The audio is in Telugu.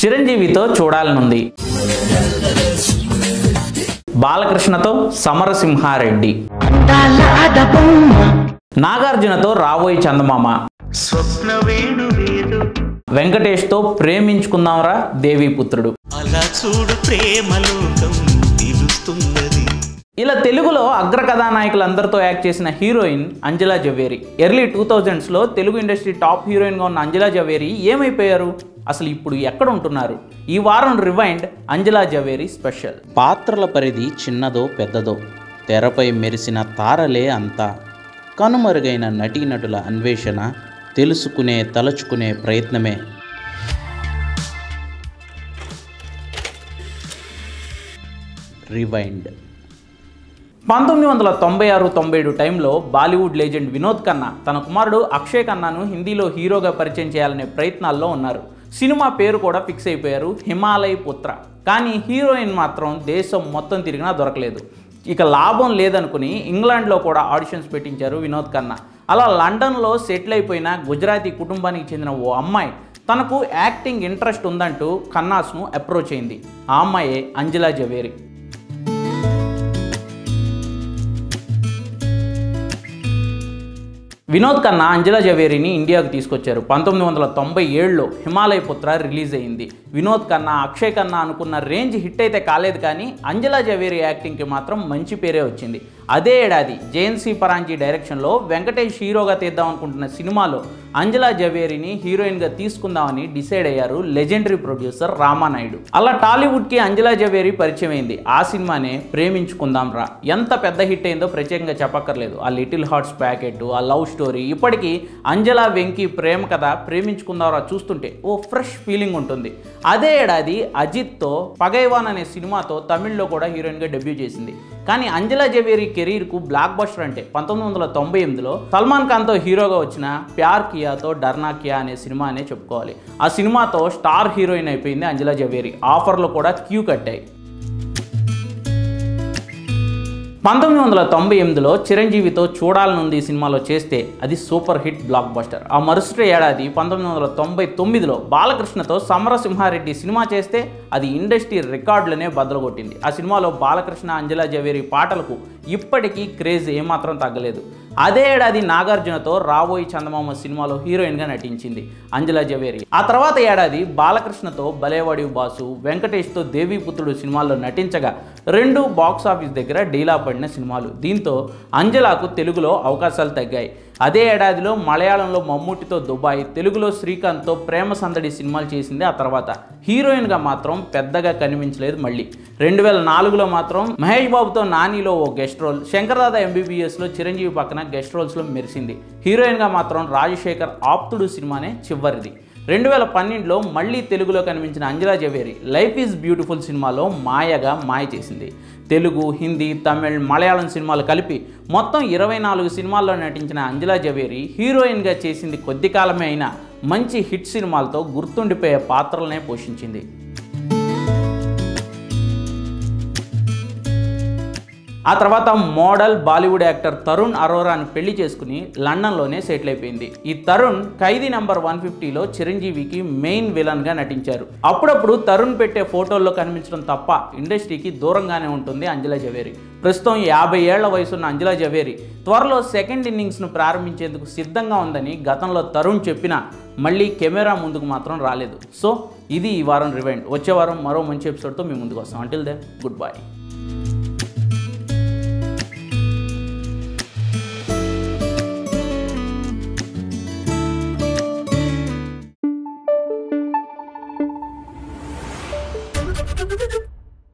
చిరంజీవితో చూడాలనుంది బాలకృష్ణతో సమరసింహారెడ్డి నాగార్జునతో రాబోయి చందమామ స్వప్న వేణువేదో వెంకటేష్తో ప్రేమించుకుందాంరా దేవీపుత్రుడు అలా చూడు ప్రేమలోకం తెలుస్తున్నది ఇలా తెలుగులో అగ్ర కథానాయకులందరితో యాక్ట్ చేసిన heroine Anjala Zaveri early two థౌజండ్స్లో తెలుగు ఇండస్ట్రీ టాప్ హీరోయిన్గా ఉన్న అంజలా జవేరి ఏమైపోయారు అసలు ఇప్పుడు ఎక్కడ ఉంటున్నారు ఈ వారం రివైండ్ అంజలా జవేరి స్పెషల్ పాత్రల పరిధి చిన్నదో పెద్దదో తెరపై మెరిసిన తారలే అంతా కనుమరుగైన నటీనటుల అన్వేషణ తెలుసుకునే తలచుకునే ప్రయత్నమే రివైండ్ పంతొమ్మిది వందల తొంభై ఆరు తొంభై ఏడు టైంలో బాలీవుడ్ లెజెండ్ వినోద్ ఖన్నా తన కుమారుడు అక్షయ్ ఖన్నాను హిందీలో హీరోగా పరిచయం చేయాలనే ప్రయత్నాల్లో ఉన్నారు సినిమా పేరు కూడా ఫిక్స్ అయిపోయారు హిమాలయ్ పుత్ర కానీ హీరోయిన్ మాత్రం దేశం మొత్తం తిరిగినా దొరకలేదు ఇక లాభం లేదనుకుని ఇంగ్లాండ్లో కూడా ఆడిషన్స్ పెట్టించారు వినోద్ ఖన్నా అలా లండన్లో సెటిల్ అయిపోయిన గుజరాతీ కుటుంబానికి చెందిన ఓ అమ్మాయి తనకు యాక్టింగ్ ఇంట్రెస్ట్ ఉందంటూ ఖన్నాస్ను అప్రోచ్ అయింది ఆ అమ్మాయే అంజలా జవేరి వినోద్ ఖన్నా అంజలా జవేరిని ఇండియాకు తీసుకొచ్చారు పంతొమ్మిది వందల తొంభై ఏడులో హిమాలయ పుత్ర రిలీజ్ అయింది వినోద్ ఖన్నా అక్షయ్ ఖన్నా అనుకున్న రేంజ్ హిట్ అయితే కాలేదు కానీ అంజలా జవేరి యాక్టింగ్కి మాత్రం మంచి పేరే వచ్చింది అదే ఏడాది జేఎన్సీ పరాంజీ డైరెక్షన్లో వెంకటేష్ హీరోగా తీద్దాం అనుకుంటున్న సినిమాలో అంజలా జవేరిని హీరోయిన్గా తీసుకుందామని డిసైడ్ అయ్యారు లెజెండరీ ప్రొడ్యూసర్ రామానాయుడు అలా టాలీవుడ్కి అంజలా జవేరి పరిచయం అయింది ఆ సినిమానే ప్రేమించుకుందాం రా ఎంత పెద్ద హిట్ అయిందో ప్రత్యేకంగా చెప్పక్కర్లేదు ఆ లిటిల్ హార్ట్స్ ప్యాకెట్ ఆ లవ్ స్టోరీ ఇప్పటికీ అంజలా వెంకీ ప్రేమ కథ ప్రేమించుకుందాంరా చూస్తుంటే ఓ ఫ్రెష్ ఫీలింగ్ ఉంటుంది అదే ఏడాది అజిత్తో పగైవాన్ అనే సినిమాతో తమిళ్లో కూడా హీరోయిన్గా డెబ్యూ చేసింది కానీ అంజలా జవేరి కెరీర్కు బ్లాక్ బస్టర్ అంటే పంతొమ్మిది వందల తొంభై ఎనిమిదిలో సల్మాన్ ఖాన్తో హీరోగా వచ్చిన ప్యార్ కియాతో డర్నా కియా అనే సినిమా అనే చెప్పుకోవాలి ఆ సినిమాతో స్టార్ హీరోయిన్ అయిపోయింది అంజలా జవేరి ఆఫర్లు కూడా క్యూ కట్టాయి పంతొమ్మిది వందల తొంభై ఎనిమిదిలో చిరంజీవితో చూడాలనుంది ఈ సినిమాలో చేస్తే అది సూపర్ హిట్ బ్లాక్ బస్టర్ ఆ మరుసటి ఏడాది పంతొమ్మిది వందల తొంభై తొమ్మిదిలో బాలకృష్ణతో సమరసింహారెడ్డి సినిమా చేస్తే అది ఇండస్ట్రీ రికార్డులనే బద్దలుగొట్టింది ఆ సినిమాలో బాలకృష్ణ అంజలా జవేరి పాటలకు ఇప్పటికీ క్రేజ్ ఏమాత్రం తగ్గలేదు అదే ఏడాది నాగార్జునతో రాబోయి చందమామ సినిమాలో హీరోయిన్గా నటించింది అంజలా జవేరి ఆ తర్వాత ఏడాది బాలకృష్ణతో బలేవాడి బాసు వెంకటేష్తో దేవీపుత్రుడు సినిమాల్లో నటించగా రెండు బాక్స్ ఆఫీస్ దగ్గర డీలా పడిన సినిమాలు దీంతో అంజలాకు తెలుగులో అవకాశాలు తగ్గాయి అదే ఏడాదిలో మలయాళంలో మమ్ముటితో దుబాయ్ తెలుగులో శ్రీకాంత్తో ప్రేమ సందడి సినిమాలు చేసింది ఆ తర్వాత హీరోయిన్గా మాత్రం పెద్దగా కనిపించలేదు మళ్ళీ రెండు వేల నాలుగులో మాత్రం మహేష్ బాబుతో నానిలో ఓ గెస్ట్ రోల్ శంకర్దాద ఎంబీబీఎస్లో చిరంజీవి పక్కన గెస్ట్ రోల్స్లో మెరిసింది హీరోయిన్గా మాత్రం రాజశేఖర్ ఆప్తుడు సినిమానే చివరిది రెండు వేల పన్నెండులో మళ్ళీ తెలుగులో కనిపించిన Anjala Zaveri life is beautiful సినిమాలో మాయగా మాయ చేసింది తెలుగు హిందీ తమిళ్ మలయాళం సినిమాలు కలిపి మొత్తం ఇరవై నాలుగు సినిమాల్లో నటించిన అంజలా జవేరి హీరోయిన్గా చేసింది కొద్ది కాలమే అయినా మంచి హిట్ సినిమాలతో గుర్తుండిపోయే పాత్రలనే పోషించింది ఆ తర్వాత మోడల్ బాలీవుడ్ యాక్టర్ తరుణ్ అరోరాని పెళ్లి చేసుకుని లండన్లోనే సెటిల్ అయిపోయింది ఈ తరుణ్ ఖైదీ నంబర్ వన్ ఫిఫ్టీలో చిరంజీవికి మెయిన్ విలన్గా నటించారు అప్పుడప్పుడు తరుణ్ పెట్టే ఫోటోల్లో కనిపించడం తప్ప ఇండస్ట్రీకి దూరంగానే ఉంటుంది అంజలా జవేరి ప్రస్తుతం యాభై ఏళ్ల వయసున్న అంజలా జవేరి త్వరలో సెకండ్ ఇన్నింగ్స్ను ప్రారంభించేందుకు సిద్ధంగా ఉందని గతంలో తరుణ్ చెప్పినా మళ్ళీ కెమెరా ముందుకు మాత్రం రాలేదు సో ఇది ఈ వారం రివైండ్ వచ్చే వారం మరో మంచి ఎపిసోడ్తో మీ ముందుకు వస్తాం until then good bye Thank you.